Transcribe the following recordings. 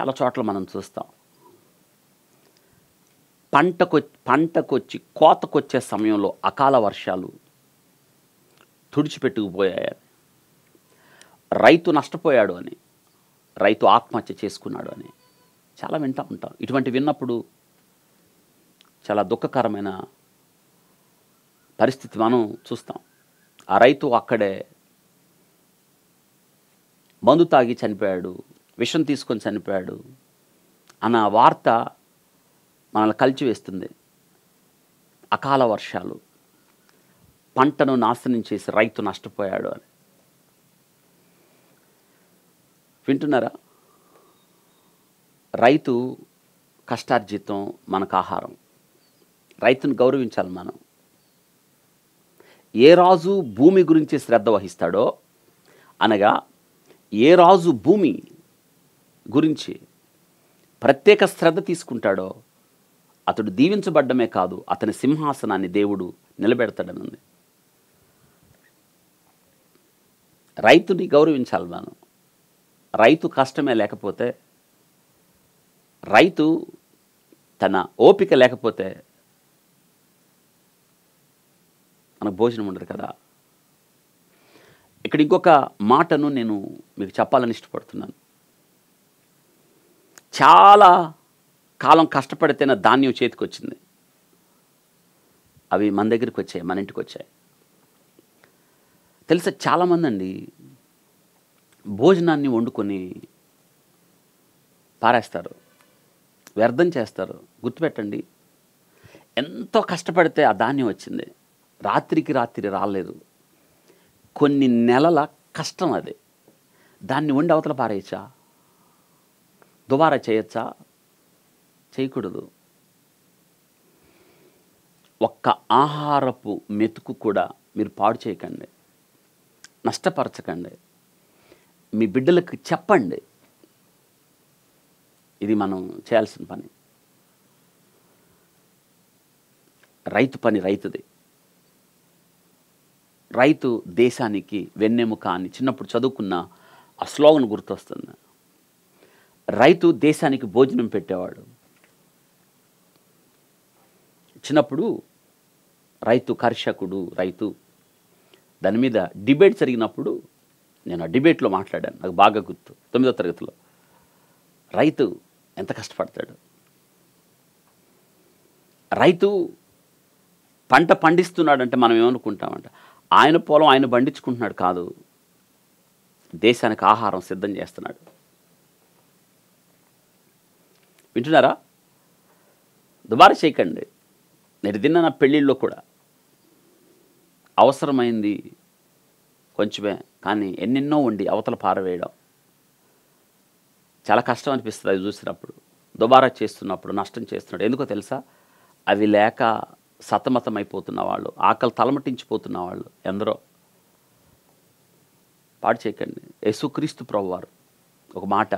చాలా చోట్ల మనం చూస్తాం పంటకు పంటకొచ్చి కోతకొచ్చే సమయంలో అకాల వర్షాలు తుడిచిపెట్టుకుపోయాయి రైతు నష్టపోయాడు అని రైతు ఆత్మహత్య చేసుకున్నాడు అని చాలా వింటూ ఉంటాం ఇటువంటి విన్నప్పుడు చాలా దుఃఖకరమైన పరిస్థితి మనం చూస్తాం ఆ రైతు అక్కడే మందు తాగి చనిపోయాడు విషం తీసుకొని చనిపోయాడు అన్న వార్త మనల్ని కలిచివేస్తుంది అకాల వర్షాలు పంటను నాశనం చేసి రైతు నష్టపోయాడు అని వింటున్నారా రైతు కష్టార్జితం మనకు ఆహారం రైతును గౌరవించాలి మనం ఏ రాజు భూమి గురించి శ్రద్ధ వహిస్తాడో అనగా ఏ రాజు భూమి గురించి ప్రత్యేక శ్రద్ధ తీసుకుంటాడో అతడు దీవించబడ్డమే కాదు అతని సింహాసనాన్ని దేవుడు నిలబెడతాడని ఉంది రైతుని గౌరవించాలి మనం రైతు కష్టమే లేకపోతే రైతు తన ఓపిక లేకపోతే మనకు భోజనం ఉండదు కదా ఇక్కడ ఇంకొక మాటను నేను మీకు చెప్పాలని ఇష్టపడుతున్నాను చాలా కాలం కష్టపడితేనే ధాన్యం చేతికి వచ్చింది అవి మన దగ్గరికి వచ్చాయి మన ఇంటికి వచ్చాయి తెలుసా చాలామంది అండి భోజనాన్ని వండుకొని పారేస్తారు వ్యర్థం చేస్తారు గుర్తుపెట్టండి ఎంతో కష్టపడితే ఆ ధాన్యం వచ్చింది రాత్రికి రాత్రి రాలేదు కొన్ని నెలల కష్టం అది దాన్ని వండి అవతల పారేయచ్చా దుబారా చేయొచ్చా చేయకూడదు ఒక్క ఆహారపు మెతుకు కూడా మీరు పాడు చేయకండి నష్టపరచకండి మీ బిడ్డలకు చెప్పండి ఇది మనం చేయాల్సిన పని రైతు పని రైతుది రైతు దేశానికి వెన్నెముక అని చిన్నప్పుడు చదువుకున్న ఆ స్లోగన్ గుర్తొస్తుంది రైతు దేశానికి భోజనం పెట్టేవాడు చిన్నప్పుడు రైతు కర్షకుడు రైతు దాని మీద డిబేట్ జరిగినప్పుడు నేను ఆ డిబేట్లో మాట్లాడాను నాకు బాగా గుర్తు తొమ్మిదో తరగతిలో రైతు ఎంత కష్టపడతాడు రైతు పంట పండిస్తున్నాడంటే మనం ఏమనుకుంటామంట ఆయన పొలం ఆయన పండించుకుంటున్నాడు కాదు దేశానికి ఆహారం సిద్ధం చేస్తున్నాడు వింటున్నారా దుబారా చేయకండి నేను తిన్న నా పెళ్ళిళ్ళలో కూడా అవసరమైంది కొంచెమే కానీ ఎన్నెన్నో ఉండి అవతల పారవేయడం చాలా కష్టం అనిపిస్తుంది అవి చూసినప్పుడు దుబారా చేస్తున్నప్పుడు నష్టం చేస్తున్నాడు ఎందుకో తెలుసా అవి లేక సతమతమైపోతున్న వాళ్ళు ఆకలి తలమటించిపోతున్న వాళ్ళు ఎందరో పాడు చేయకండి యేసుక్రీస్తు ప్రభువారు ఒక మాట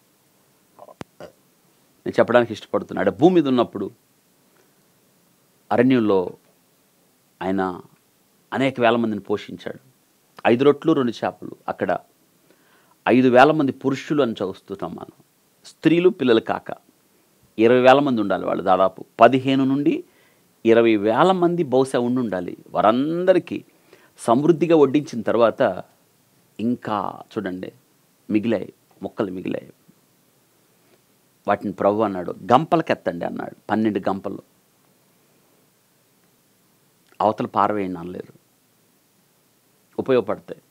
నేను చెప్పడానికి ఇష్టపడుతున్నాడు భూమి మీద ఉన్నప్పుడు అరణ్యంలో ఆయన అనేక వేల మందిని పోషించాడు ఐదు రొట్లు రెండు చేపలు అక్కడ ఐదు వేల మంది పురుషులు అని చూస్తున్నాం మనం స్త్రీలు పిల్లలు కాక ఇరవై వేల మంది ఉండాలి వాళ్ళు దాదాపు పదిహేను నుండి ఇరవై వేల మంది బహుశా ఉండి ఉండాలి వారందరికీ సమృద్ధిగా వడ్డించిన తర్వాత ఇంకా చూడండి మిగిలాయి మొక్కలు మిగిలాయి వాటిని ప్రభు అన్నాడు గంపలకెత్తండి అన్నాడు పన్నెండు గంపలు అవతల పారవేయండి అనలేదు ఉపయోగపడతాయి